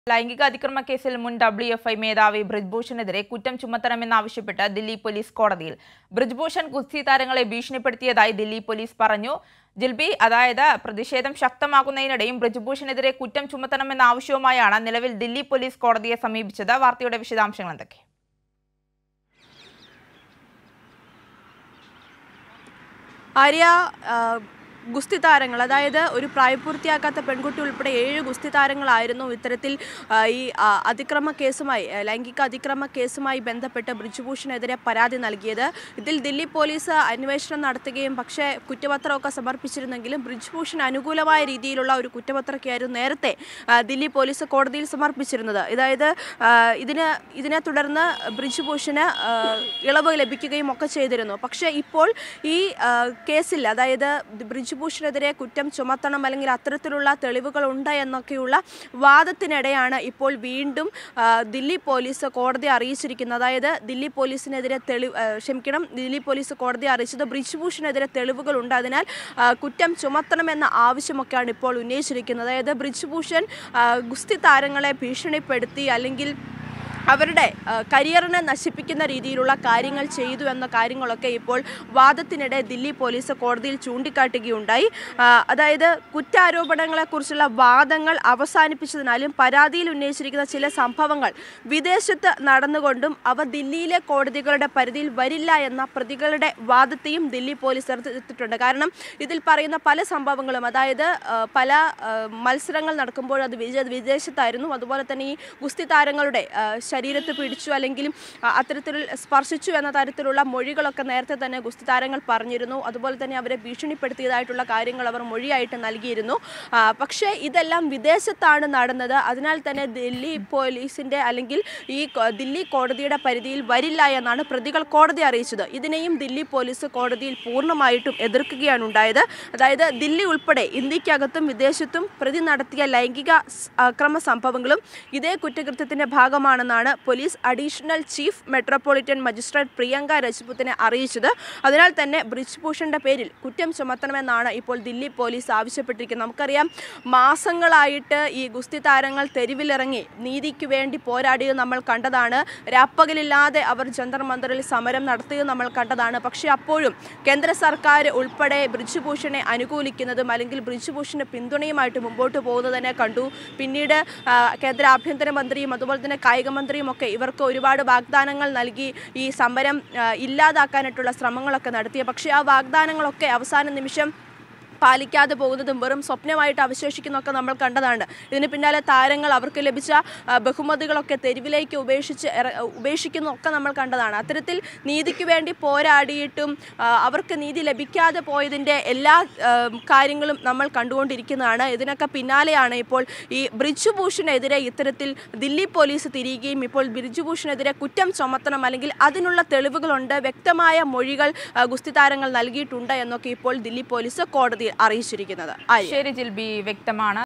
ലൈംഗിക അതിക്രമ കേസിൽ മുൻ ഡബ്ല്യു എഫ് ഐ മേധാവി ബ്രിജ്ഭൂഷണെതിരെ കുറ്റം ചുമത്തണമെന്നാവശ്യപ്പെട്ട് ദില്ലി പോലീസ് കോടതിയിൽ ബ്രിജ്ഭൂഷൺ ഗുസ്തി താരങ്ങളെ ഭീഷണിപ്പെടുത്തിയതായി ദില്ലി പോലീസ് പറഞ്ഞു ജിൽബി അതായത് പ്രതിഷേധം ശക്തമാകുന്നതിനിടെയും ബ്രിജ്ഭൂഷണെതിരെ കുറ്റം ചുമത്തണമെന്ന ആവശ്യവുമായാണ് നിലവിൽ ദില്ലി പോലീസ് കോടതിയെ സമീപിച്ചത് വാർത്തയുടെ വിശദാംശങ്ങൾ എന്തൊക്കെ ആര്യ ആ, ഗുസ്തി താരങ്ങൾ അതായത് ഒരു പ്രായപൂർത്തിയാക്കാത്ത പെൺകുട്ടി ഉൾപ്പെടെ ഏഴ് ഗുസ്തി താരങ്ങളായിരുന്നു ഇത്തരത്തിൽ ആ, ഈ ആ, അതിക്രമ കേസുമായി ആ, ലൈംഗിക അതിക്രമ കേസുമായി ബന്ധപ്പെട്ട് ബ്രിജുഭൂഷണെതിരെ പരാതി നൽകിയത് ഇതിൽ ദില്ലി പോലീസ് അന്വേഷണം നടത്തുകയും പക്ഷേ കുറ്റപത്രമൊക്കെ സമർപ്പിച്ചിരുന്നെങ്കിലും ബ്രിജ്ഭൂഷൺ അനുകൂലമായ രീതിയിലുള്ള ഒരു കുറ്റപത്രമൊക്കെയായിരുന്നു നേരത്തെ ആ, ദില്ലി പോലീസ് കോടതിയിൽ സമർപ്പിച്ചിരുന്നത് അതായത് ആ, ഇതിന് ഇതിനെ തുടർന്ന് ബ്രിജ്ഭൂഷന് ആ, ഇളവ് ലഭിക്കുകയും ഒക്കെ ചെയ്തിരുന്നു പക്ഷേ ഇപ്പോൾ ഈ ആ, കേസിൽ അതായത് ബ്രിജ്ഭൂഷണെതിരെ കുറ്റം ചുമത്തണം അല്ലെങ്കിൽ അത്തരത്തിലുള്ള തെളിവുകൾ ഉണ്ട് എന്നൊക്കെയുള്ള വാദത്തിനിടെയാണ് ഇപ്പോൾ വീണ്ടും ആ, ദില്ലി പോലീസ് കോടതിയെ അറിയിച്ചിരിക്കുന്നത് അതായത് ദില്ലി പോലീസിനെതിരെ തെളിവ് ആ, ക്ഷമിക്കണം ദില്ലി പോലീസ് കോടതിയെ അറിയിച്ചത് ബ്രിജ്ഭൂഷണെതിരെ തെളിവുകളുണ്ട് അതിനാൽ ആ, കുറ്റം ചുമത്തണമെന്ന ആവശ്യമൊക്കെയാണ് ഇപ്പോൾ ഉന്നയിച്ചിരിക്കുന്നത് അതായത് ബ്രിജ്ഭൂഷൺ ആ, ഗുസ്തി താരങ്ങളെ ഭീഷണിപ്പെടുത്തി അല്ലെങ്കിൽ അവരുടെ ആ, കരിയറിനെ നശിപ്പിക്കുന്ന രീതിയിലുള്ള കാര്യങ്ങൾ ചെയ്തു എന്ന കാര്യങ്ങളൊക്കെ ഇപ്പോൾ വാദത്തിനിടെ ദില്ലി പോലീസ് കോടതിയിൽ ചൂണ്ടിക്കാട്ടുകയുണ്ടായി ആ, അതായത് കുറ്റാരോപണങ്ങളെക്കുറിച്ചുള്ള വാദങ്ങൾ അവസാനിപ്പിച്ചതിനാലും പരാതിയിൽ ഉന്നയിച്ചിരിക്കുന്ന ചില സംഭവങ്ങൾ വിദേശത്ത് നടന്നുകൊണ്ടും അവ ദില്ലിയിലെ കോടതികളുടെ പരിധിയിൽ വരില്ല എന്ന പ്രതികളുടെ വാദത്തെയും ദില്ലി പോലീസ് എടുത്തിട്ടുണ്ട് കാരണം ഇതിൽ പറയുന്ന പല സംഭവങ്ങളും അതായത് ആ, പല ആ, മത്സരങ്ങൾ നടക്കുമ്പോൾ അത് വിജ വിദേശത്തായിരുന്നു അതുപോലെ തന്നെ ഈ ഗുസ്തി താരങ്ങളുടെ ആ, ശരീരത്ത് പിടിച്ചു അല്ലെങ്കിൽ ആ, അത്തരത്തിൽ സ്പർശിച്ചു എന്ന തരത്തിലുള്ള മൊഴികളൊക്കെ നേരത്തെ തന്നെ ഗുസ്തി താരങ്ങൾ പറഞ്ഞിരുന്നു അതുപോലെ തന്നെ അവരെ ഭീഷണിപ്പെടുത്തിയതായിട്ടുള്ള കാര്യങ്ങൾ അവർ മൊഴിയായിട്ട് നൽകിയിരുന്നു ആ, പക്ഷേ ഇതെല്ലാം വിദേശത്താണ് നടന്നത് അതിനാൽ തന്നെ ദില്ലി പോലീസിന്റെ അല്ലെങ്കിൽ ഈ കോ- ദില്ലി കോടതിയുടെ പരിധിയിൽ വരില്ല എന്നാണ് പ്രതികൾ കോടതി അറിയിച്ചത് ഇതിനെയും ദില്ലി പോലീസ് കോടതിയിൽ പൂർണ്ണമായിട്ടും എതിർക്കുകയാണ് ഉണ്ടായത് അതായത് ദില്ലി ഉൾപ്പെടെ ഇന്ത്യക്കകത്തും വിദേശത്തും പ്രതി നടത്തിയ ലൈംഗിക സ് അക്രമ സംഭവങ്ങളും ഇതേ കുറ്റകൃത്യത്തിന്റെ ഭാഗമാണെന്നാണ് police additional chief metropolitan magistrate Priyanka രജ്പുത്തിനെ അറിയിച്ചത് അതിനാൽ തന്നെ ബ്രിജ്ഭൂഷന്റെ പേരിൽ കുറ്റം ചുമത്തണമെന്നാണ് ഇപ്പോൾ ദില്ലി പോലീസ് ആവശ്യപ്പെട്ടിരിക്കുന്നത് നമുക്കറിയാം മാസങ്ങളായിട്ട് ഈ ഗുസ്തി താരങ്ങൾ തെരുവിലിറങ്ങി നീതിക്ക് വേണ്ടി പോരാടിയത് നമ്മൾ കണ്ടതാണ് രാപ്പകലില്ലാതെ അവർ ജന്തർ മന്ദറിൽ സമരം നടത്തിയത് നമ്മൾ കണ്ടതാണ് പക്ഷേ അപ്പോഴും കേന്ദ്ര സർക്കാർ ഉൾപ്പെടെ ബ്രിജ്ഭൂഷണെ അനുകൂലിക്കുന്നതും അല്ലെങ്കിൽ ബ്രിജ്ഭൂഷന് പിന്തുണയുമായിട്ട് മുമ്പോട്ട് പോകുന്നത് തന്നെ കണ്ടു പിന്നീട് ആ, കേന്ദ്ര ആഭ്യന്തരമന്ത്രിയും അതുപോലെ തന്നെ കായിക മന്ത്രിയും ഒക്കെ ഇവർക്ക് ഒരുപാട് വാഗ്ദാനങ്ങൾ നൽകി ഈ സമരം ആ, ഇല്ലാതാക്കാനായിട്ടുള്ള ശ്രമങ്ങളൊക്കെ നടത്തിയ പക്ഷേ ആ വാഗ്ദാനങ്ങളൊക്കെ അവസാന നിമിഷം പാലിക്കാതെ പോകുന്നതും വെറും സ്വപ്നമായിട്ട് അവശേഷിക്കുന്നതൊക്കെ നമ്മൾ കണ്ടതാണ് ഇതിന് പിന്നാലെ താരങ്ങൾ അവർക്ക് ലഭിച്ച ആ, ബഹുമതികളൊക്കെ തെരുവിലേക്ക് ഉപേക്ഷിച്ച് ഇറ- ഉപേക്ഷിക്കുന്നതൊക്കെ നമ്മൾ കണ്ടതാണ് അത്തരത്തിൽ നീതിക്ക് വേണ്ടി പോരാടിയിട്ടും ആ, അവർക്ക് നീതി ലഭിക്കാതെ പോയതിൻ്റെ എല്ലാ ആ, കാര്യങ്ങളും നമ്മൾ കണ്ടുകൊണ്ടിരിക്കുന്നതാണ് ഇതിനൊക്കെ പിന്നാലെയാണ് ഇപ്പോൾ ഈ ബ്രിജ്ഭൂഷണെതിരെ ഇത്തരത്തിൽ ദില്ലി പോലീസ് തിരിയുകയും ഇപ്പോൾ ബ്രിജ്ഭൂഷണെതിരെ കുറ്റം ചുമത്തണം അല്ലെങ്കിൽ അതിനുള്ള തെളിവുകളുണ്ട് വ്യക്തമായ മൊഴികൾ ആ, ഗുസ്തി താരങ്ങൾ നൽകിയിട്ടുണ്ട് എന്നൊക്കെ ഇപ്പോൾ ദില്ലി പോലീസ് കോടതിയിൽ അറിയിച്ചിരിക്കുന്നത് ആര്യ ശരി ജിൽബി വ്യക്തമാണ്